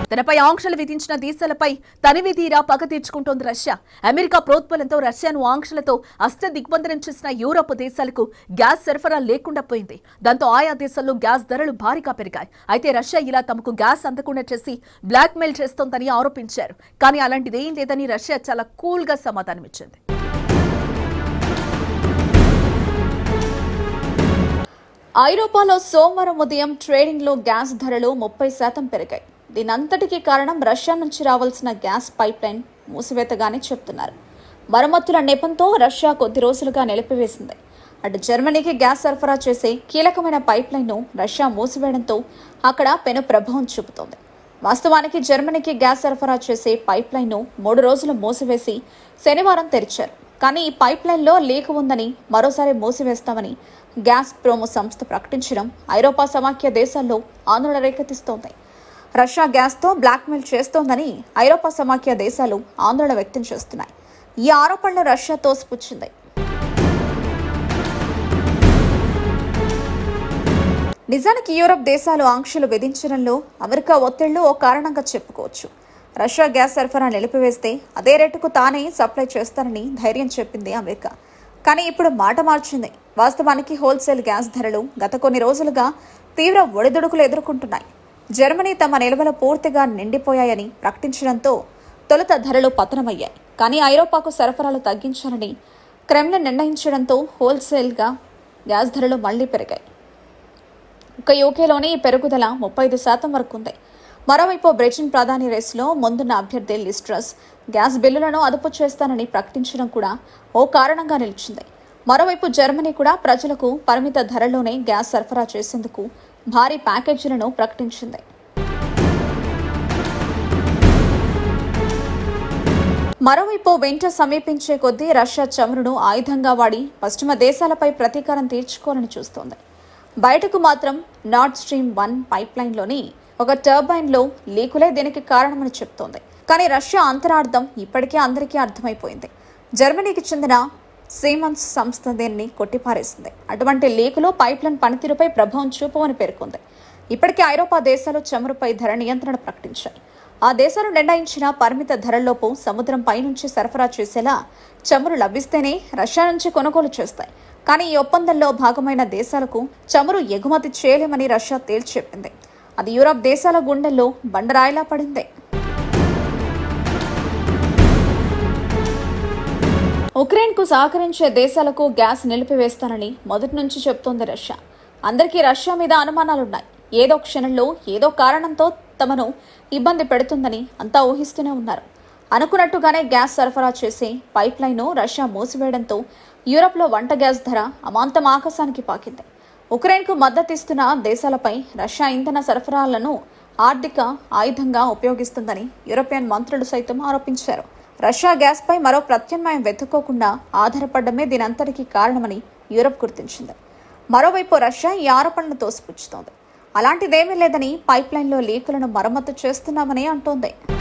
తనపై ఆంక్షలు విధించిన దేశాలపై తనివి తీరా పగ తీర్చుకుంటోంది రష్యా అమెరికా ప్రోత్బలంతో రష్యాను ఆంక్షలతో అష్ట దిగ్బంధనం చేసిన యూరప్ దేశాలకు గ్యాస్ సరఫరా లేకుండా పోయింది దాంతో ఆయా దేశాల్లో గ్యాస్ ధరలు భారీగా పెరిగాయి అయితే రష్యా ఇలా తమకు గ్యాస్ అందకుండా చేసి బ్లాక్ మెయిల్ చేస్తోందని ఆరోపించారు కానీ అలాంటిదేం లేదని రష్యా చాలా కూల్ గా సమాధానమిచ్చింది ఐరోపాలో సోమవారం ఉదయం ట్రేడింగ్లో గ్యాస్ ధరలు ముప్పై శాతం పెరిగాయి దీనంతటికీ కారణం రష్యా నుంచి రావాల్సిన గ్యాస్ పైప్ లైన్ మూసివేతగానే చెప్తున్నారు మరమ్మతుల నెపంతో రష్యా కొద్ది రోజులుగా నిలిపివేసింది అటు జర్మనీకి గ్యాస్ సరఫరా చేసే కీలకమైన పైప్ లైన్ను రష్యా మూసివేయడంతో అక్కడ పెను ప్రభావం చూపుతోంది వాస్తవానికి జర్మనీకి గ్యాస్ సరఫరా చేసే పైప్ లైన్ను మూడు రోజులు మూసివేసి శనివారం తెరిచారు కానీ ఈ పైప్ లైన్లో లీక్ ఉందని మరోసారి మూసివేస్తామని గ్యాస్ ప్రోమో సంస్థ ప్రకటించడం ఐరోపా సమాఖ్య దేశాల్లో ఆందోళన రేకెత్తిస్తోంది రష్యా గ్యాస్తో బ్లాక్మెయిల్ చేస్తోందని ఐరోపా సమాఖ్య దేశాలు ఆందోళన వ్యక్తం చేస్తున్నాయి ఈ ఆరోపణలు రష్యా తోసిపుచ్చింది నిజానికి యూరప్ దేశాలు ఆంక్షలు విధించడంలో అమెరికా ఒత్తిళ్లు ఓ కారణంగా చెప్పుకోవచ్చు రష్యా గ్యాస్ సరఫరా నిలిపివేస్తే అదే రేటుకు తానే సప్లై చేస్తానని ధైర్యం చెప్పింది అమెరికా కానీ ఇప్పుడు మాట మార్చింది వాస్తవానికి హోల్సేల్ గ్యాస్ ధరలు గత కొన్ని రోజులుగా తీవ్ర ఒడిదుడుకులు ఎదుర్కొంటున్నాయి జర్మనీ తమ నిల్వలు పూర్తిగా నిండిపోయాయని ప్రకటించడంతో తొలుత ధరలు పతనమయ్యాయి కానీ ఐరోపాకు సరఫరాలు తగ్గించాలని క్రెమ్లిన్ నిర్ణయించడంతో హోల్సేల్గా గ్యాస్ ధరలు మళ్లీ పెరిగాయి ఒక యూకేలోని ఈ పెరుగుదల ముప్పై ఐదు శాతం వరకు ఉంది మరోవైపు బ్రిటన్ ప్రధాని రేసులో ముందున్న అభ్యర్థి లిస్ట్రస్ గ్యాస్ బిల్లులను అదుపు చేస్తానని ప్రకటించడం కూడా ఓ కారణంగా నిలిచింది మరోవైపు జర్మనీ కూడా ప్రజలకు పరిమిత ధరలోనే గ్యాస్ సరఫరా చేసేందుకు భారీ ప్యాకేజీలను ప్రకటించింది మరోవైపు వింటర్ సమీపించే కొద్దీ రష్యా చమురును ఆయుధంగా వాడి పశ్చిమ దేశాలపై ప్రతీకారం తీర్చుకోవాలని చూస్తోంది బయటకు మాత్రం నార్డ్ స్ట్రీమ్ వన్ పైప్ లైన్లోని ఒక టర్బైన్లో లీకులే దీనికి కారణమని చెప్తోంది కానీ రష్యా అంతరార్థం ఇప్పటికే అందరికీ అర్థమైపోయింది జర్మనీకి చెందిన సీమన్స్ సంస్థ దీన్ని కొట్టిపారేసింది అటువంటి లీకులు పైప్ లైన్ పనితీరుపై ప్రభావం చూపవని పేర్కొంది ఇప్పటికే ఐరోపా దేశాలు చమురుపై ధర నియంత్రణ ప్రకటించాయి ఆ దేశాలు నిర్ణయించిన పరిమిత ధరల్లోపు సముద్రం పైనుంచి సరఫరా చేసేలా చమురు లభిస్తేనే రష్యా నుంచి కొనుగోలు చేస్తాయి కానీ ఈ ఒప్పందంలో భాగమైన దేశాలకు చమురు ఎగుమతి చేయలేమని రష్యా తేల్చి చెప్పింది అది యూరప్ దేశాల గుండెల్లో బండరాయిలా పడింది ఉక్రెయిన్కు సహకరించే దేశాలకు గ్యాస్ నిలిపివేస్తానని మొదటి నుంచి చెప్తోంది రష్యా అందరికీ రష్యా మీద అనుమానాలున్నాయి ఏదో క్షణంలో ఏదో కారణంతో తమను ఇబ్బంది పెడుతుందని అంతా ఊహిస్తూనే ఉన్నారు అనుకున్నట్టుగానే గ్యాస్ సరఫరా చేసే పైప్ లైన్ను రష్యా మూసివేయడంతో యూరప్లో వంట గ్యాస్ ధర అమాంతం ఆకాశానికి పాకింది ఉక్రెయిన్కు మద్దతిస్తున్న దేశాలపై రష్యా ఇంధన సరఫరాలను ఆర్థిక ఆయుధంగా ఉపయోగిస్తుందని యూరోపియన్ మంత్రులు సైతం ఆరోపించారు రష్యా గ్యాస్పై మరో ప్రత్యామ్నాయం వెతుక్కోకుండా ఆధారపడమే దీనంతటికీ కారణమని యూరప్ గుర్తించింది మరోవైపు రష్యా ఈ ఆరోపణలు తోసిపుచ్చుతోంది అలాంటిదేమీ లేదని పైప్ లైన్లో లీకులను మరమ్మతు చేస్తున్నామని అంటోంది